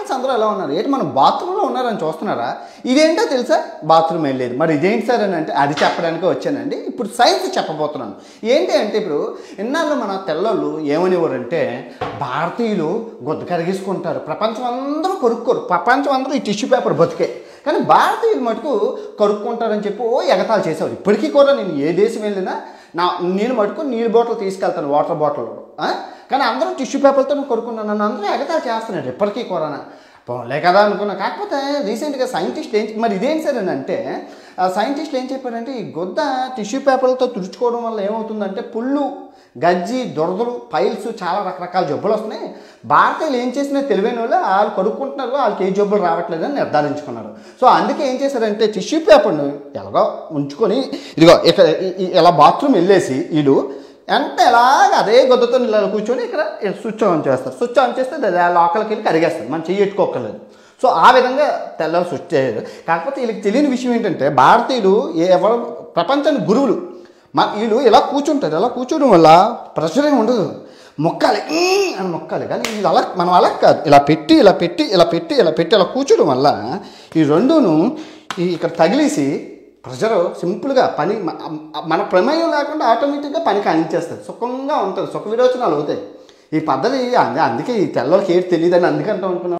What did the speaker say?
Fans అందరూ ఎలా ఉన్నారు ఏంటి మనం బాత్రూంలో ఉన్నారని చూస్తున్నారా ఇదేంటో తెలుసా బాత్రూమ్ వెళ్ళేది మరి ఇదేంటి సార్ అని అంటే అది చెప్పడానికి వచ్చానండి ఇప్పుడు సైన్స్ చెప్పబోతున్నాను ఏంటి అంటే ఇప్పుడు ఇన్నాళ్ళు మన తెల్లోళ్ళు ఏమనేవారంటే భారతీయులు గుద్ద కరిగేసుకుంటారు ప్రపంచం అందరూ కొరుక్కోరు ప్రపంచం అందరూ ఈ టిష్యూ పేపర్ బతికే కానీ భారతీయులు మటుకు కరుక్కుంటారని చెప్పి ఓ ఎగతాలు చేసేవారు ఇప్పటికీ కూడా నేను ఏ దేశం వెళ్ళినా నా నేను మటుకు నీళ్ళ బాటిల్ తీసుకెళ్తాను వాటర్ బాటిల్ ఆ? కానీ అందరూ టిష్యూ పేపర్తో కొరుకున్నాను నన్ను అందరూ ఎగతాలు చేస్తున్నారు ఇప్పటికీ కూడా పోలే కదా అనుకున్నా కాకపోతే రీసెంట్గా సైంటిస్ట్ ఏం మరి ఇదేం సార్ అని అంటే ఆ సైంటిస్టులు ఏం చెప్పారంటే ఈ గుద్ద టిష్యూ పేపర్లతో తుడుచుకోవడం వల్ల ఏమవుతుందంటే పుళ్ళు గజ్జి దురదలు పైల్స్ చాలా రకరకాల జబ్బులు వస్తున్నాయి భారతీయులు ఏం చేసినా తెలివైన వాళ్ళు వాళ్ళు కొనుక్కుంటున్నారు వాళ్ళకి ఏ జబ్బులు రావట్లేదని నిర్ధారించుకున్నారు సో అందుకే ఏం చేశారంటే టిష్యూ పేపర్ను ఎలాగో ఉంచుకొని ఇదిగో ఇక్కడ ఈ- ఈ- ఇలా బాత్రూమ్ వెళ్ళేసి వీళ్ళు ఎంత ఎలాగ అదే గొద్దతో ఇలా కూర్చొని ఇక్కడ స్విచ్ ఆన్ చేస్తారు స్విచ్ ఆన్ చేస్తే అది ఆ లోకల్కి వెళ్ళి కరిగేస్తారు మనం చెయ్యి ఎట్టుకోకర్లేదు సో ఆ విధంగా తెల్ల స్విచ్ చేయరు కాకపోతే వీళ్ళకి తెలియని విషయం ఏంటంటే భారతీయులు ఏ- ఎవరు ప్రపంచానికి గురువులు మా వీళ్ళు ఇలా కూర్చుంటారు ఇలా కూర్చోవడం వల్ల ప్రెషర్ ఏమి ఉండదు మొక్కాలి ఈ అని మొక్కాలి కానీ వీళ్ళు అలా మనం అలా కాదు ఇలా పెట్టి ఇలా పెట్టి ఇలా పెట్టి ఇలా పెట్టి ఇలా కూర్చోవడం వల్ల ఈ రెండును ఈ ఇక్కడ తగిలేసి ప్రెషర్ సింపుల్గా పని మ- మన ప్రమేయం లేకుండా ఆటోమేటిక్గా పని కానిచ్చేస్తుంది సుఖంగా ఉంటుంది సుఖ విరోచనాలు అవుతాయి ఈ పద్ధతి అంద- అందుకే ఈ తెల్లలకి ఏది తెలియదని అందుకంటూ అనుకున్నాను